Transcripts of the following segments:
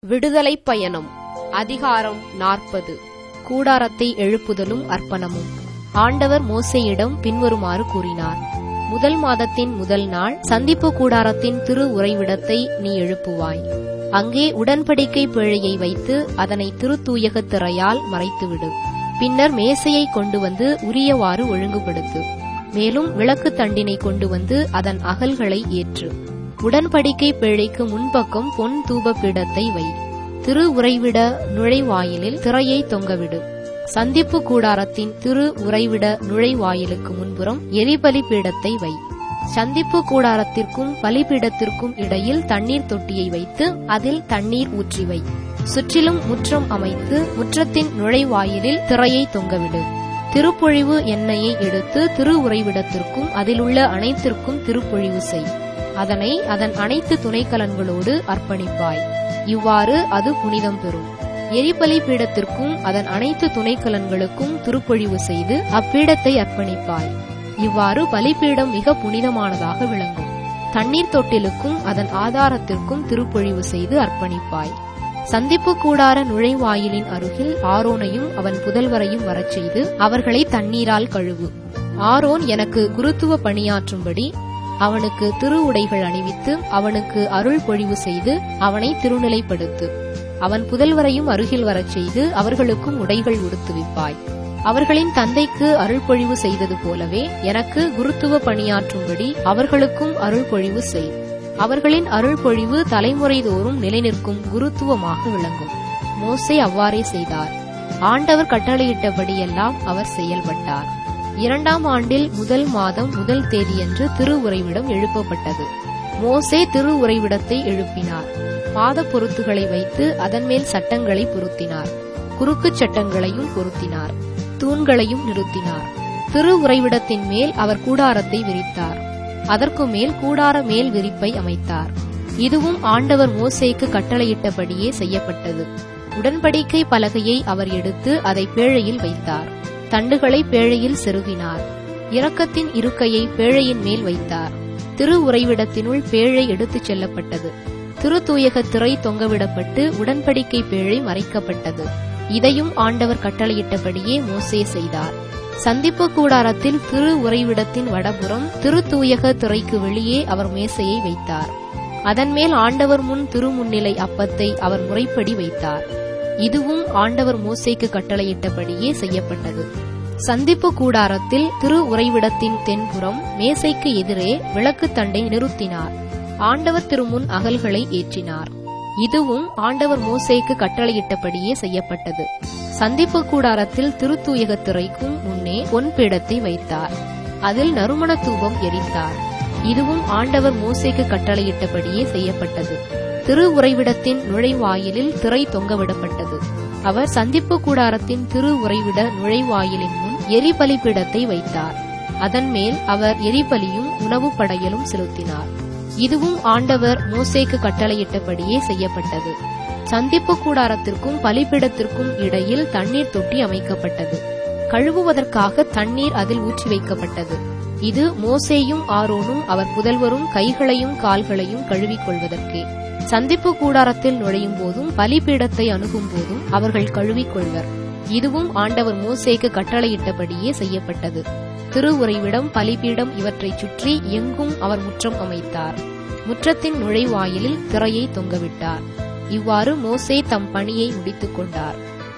விடுதலைப் பயணம் அதிகாரம் நாற்பது கூடாரத்தை எழுப்புதலும் அர்ப்பணமும் ஆண்டவர் மோசேயிடம் பின்வருமாறு கூறினார் முதல் மாதத்தின் முதல் நாள் சந்திப்பு கூடாரத்தின் திரு உறைவிடத்தை நீ எழுப்புவாய் அங்கே உடன்படிக்கை பிழையை வைத்து அதனை திருத்தூயகத் திரையால் மறைத்துவிடு பின்னர் மேசையை கொண்டு வந்து உரியவாறு ஒழுங்குபடுத்து மேலும் விளக்கு தண்டினை கொண்டு வந்து அதன் அகல்களை ஏற்று உடன்படிக்கை பேழைக்கு முன்பக்கம் பொன் தூப பீடத்தை வை திரு உறைவிட நுழைவாயிலில் திரையை தொங்கவிடு சந்திப்பு கூடாரத்தின் திரு உறைவிட நுழைவாயிலுக்கு முன்புறம் எரிபலி பீடத்தை வை சந்திப்பு கூடாரத்திற்கும் பலிபீடத்திற்கும் இடையில் தண்ணீர் தொட்டியை வைத்து அதில் தண்ணீர் ஊற்றி வை சுற்றிலும் முற்றம் அமைத்து முற்றத்தின் நுழைவாயிலில் திரையை தொங்கவிடு திருப்பொழிவு எண்ணெயை எடுத்து திரு உறைவிடத்திற்கும் அதிலுள்ள அனைத்திற்கும் திருப்பொழிவு செய் அதனை அதன் அனைத்து துணைக்கலன்களோடு அர்ப்பணிப்பாய் இவ்வாறு அது புனிதம் பெறும் எரிபலி பீடத்திற்கும் அதன் அனைத்து துணைக்கலன்களுக்கும் திருப்பொழிவு செய்து அப்பீடத்தை அர்ப்பணிப்பாய் இவ்வாறு பலிபீடம் மிக புனிதமானதாக விளங்கும் தண்ணீர் தொட்டிலுக்கும் அதன் ஆதாரத்திற்கும் திருப்பொழிவு செய்து அர்ப்பணிப்பாய் சந்திப்பு கூடார நுழைவாயிலின் அருகில் ஆரோனையும் அவன் புதல்வரையும் வரச் செய்து அவர்களை தண்ணீரால் கழுவு ஆரோன் எனக்கு குருத்துவ பணியாற்றும்படி அவனுக்கு திரு உடைகள் அணிவித்து அவனுக்கு அருள் பொழிவு செய்து அவனை திருநிலைப்படுத்து அவன் புதல்வரையும் அருகில் வரச் செய்து அவர்களுக்கும் உடைகள் உடுத்துவிப்பாய் அவர்களின் தந்தைக்கு அருள் பொழிவு செய்தது போலவே எனக்கு குருத்துவ பணியாற்றும்படி அவர்களுக்கும் அருள் பொழிவு செய் அவர்களின் அருள் பொழிவு தலைமுறை தோறும் நிலைநிற்கும் குருத்துவமாக விளங்கும் மோசே அவ்வாறே செய்தார் ஆண்டவர் கட்டளையிட்டபடியெல்லாம் அவர் செயல்பட்டார் இரண்டாம் ஆண்டில் முதல் மாதம் முதல் தேதியன்று திரு உறைவிடம் எழுப்பப்பட்டது மோசே திரு உறைவிடத்தை எழுப்பினார் பாத பொருத்துகளை வைத்து அதன் மேல் சட்டங்களை பொருத்தினார் குறுக்குச் சட்டங்களையும் பொருத்தினார் தூண்களையும் நிறுத்தினார் திரு உறைவிடத்தின் மேல் அவர் கூடாரத்தை விரித்தார் அதற்கு மேல் கூடார மேல் விரிப்பை அமைத்தார் இதுவும் ஆண்டவர் மோசேக்கு கட்டளையிட்டபடியே செய்யப்பட்டது உடன்படிக்கை பலகையை அவர் எடுத்து அதை பேழையில் வைத்தார் தண்டுகளை பேழையில் செருகினார் இரக்கத்தின் இருக்கையை பேழையின் மேல் வைத்தார் திரு உறைவிடத்தினுள் பேழை எடுத்துச் செல்லப்பட்டது திரு தூயக திரை தொங்கவிடப்பட்டு உடன்படிக்கை பேழை மறைக்கப்பட்டது இதையும் ஆண்டவர் கட்டளையிட்டபடியே மோசே செய்தார் சந்திப்பு கூடாரத்தில் திரு உறைவிடத்தின் வடபுறம் திரு தூயக திரைக்கு வெளியே அவர் மேசையை வைத்தார் அதன் மேல் ஆண்டவர் முன் திருமுன்னிலை அப்பத்தை அவர் முறைப்படி வைத்தார் இதுவும் ஆண்டவர் மோசேக்கு கட்டளையிட்டபடியே செய்யப்பட்டது சந்திப்பு கூடாரத்தில் திரு உறைவிடத்தின் தென்புறம் மேசைக்கு எதிரே விளக்கு தண்டை நிறுத்தினார் ஆண்டவர் திருமுன் அகல்களை ஏற்றினார் இதுவும் ஆண்டவர் மோசேக்கு கட்டளையிட்டபடியே செய்யப்பட்டது சந்திப்பு கூடாரத்தில் திருத்தூயக திரைக்கும் முன்னே பொன் பீடத்தை வைத்தார் அதில் நறுமண தூபம் எரித்தார் இதுவும் ஆண்டவர் மோசேக்கு கட்டளையிட்டபடியே செய்யப்பட்டது திரு உறைவிடத்தின் நுழைவாயிலில் திரை தொங்கவிடப்பட்டது அவர் சந்திப்பு கூடாரத்தின் திரு உறைவிட நுழைவாயிலின் முன் எரிபலிபீடத்தை வைத்தார் அதன் மேல் அவர் எரிபலியும் உணவு படையலும் செலுத்தினார் இதுவும் ஆண்டவர் மோசேக்கு கட்டளையிட்டபடியே செய்யப்பட்டது சந்திப்பு கூடாரத்திற்கும் பலிபீடத்திற்கும் இடையில் தண்ணீர் தொட்டி அமைக்கப்பட்டது கழுவுவதற்காக தண்ணீர் அதில் ஊற்றி வைக்கப்பட்டது இது மோசேயும் ஆரோனும் அவர் புதல்வரும் கைகளையும் கால்களையும் கழுவிக் கொள்வதற்கே சந்திப்பு கூடாரத்தில் நுழையும் போதும் பலிபீடத்தை அணுகும் போதும் அவர்கள் கழுவிக் கொள்வர் இதுவும் ஆண்டவர் மோசேக்கு கட்டளையிட்டபடியே செய்யப்பட்டது திரு உறைவிடம் பலிபீடம் இவற்றைச் சுற்றி எங்கும் அவர் முற்றம் அமைத்தார் முற்றத்தின் நுழைவாயிலில் திரையை தொங்கவிட்டார் இவ்வாறு மோசே தம் பணியை முடித்துக் கொண்டார்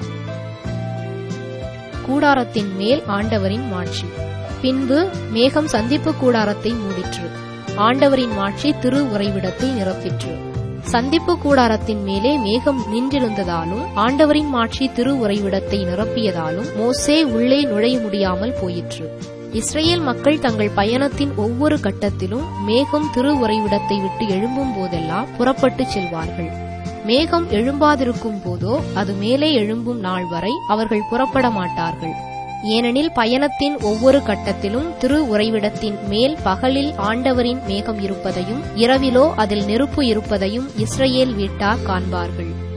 கூடாரத்தின் மேல் ஆண்டவரின் மாட்சி பின்பு மேகம் சந்திப்பு கூடாரத்தை மூடிற்று ஆண்டவரின் மாட்சி திரு உறைவிடத்தை நிரப்பிற்று சந்திப்பு கூடாரத்தின் மேலே மேகம் நின்றிருந்ததாலும் ஆண்டவரின் மாட்சி திரு உறைவிடத்தை நிரப்பியதாலும் மோசே உள்ளே நுழைய முடியாமல் போயிற்று இஸ்ரேல் மக்கள் தங்கள் பயணத்தின் ஒவ்வொரு கட்டத்திலும் மேகம் திரு உறைவிடத்தை விட்டு எழும்பும் போதெல்லாம் புறப்பட்டுச் செல்வார்கள் மேகம் எழும்பாதிருக்கும் போதோ அது மேலே எழும்பும் நாள் வரை அவர்கள் புறப்பட மாட்டார்கள் ஏனெனில் பயணத்தின் ஒவ்வொரு கட்டத்திலும் திரு உறைவிடத்தின் மேல் பகலில் ஆண்டவரின் மேகம் இருப்பதையும் இரவிலோ அதில் நெருப்பு இருப்பதையும் இஸ்ரேல் வீட்டார் காண்பார்கள்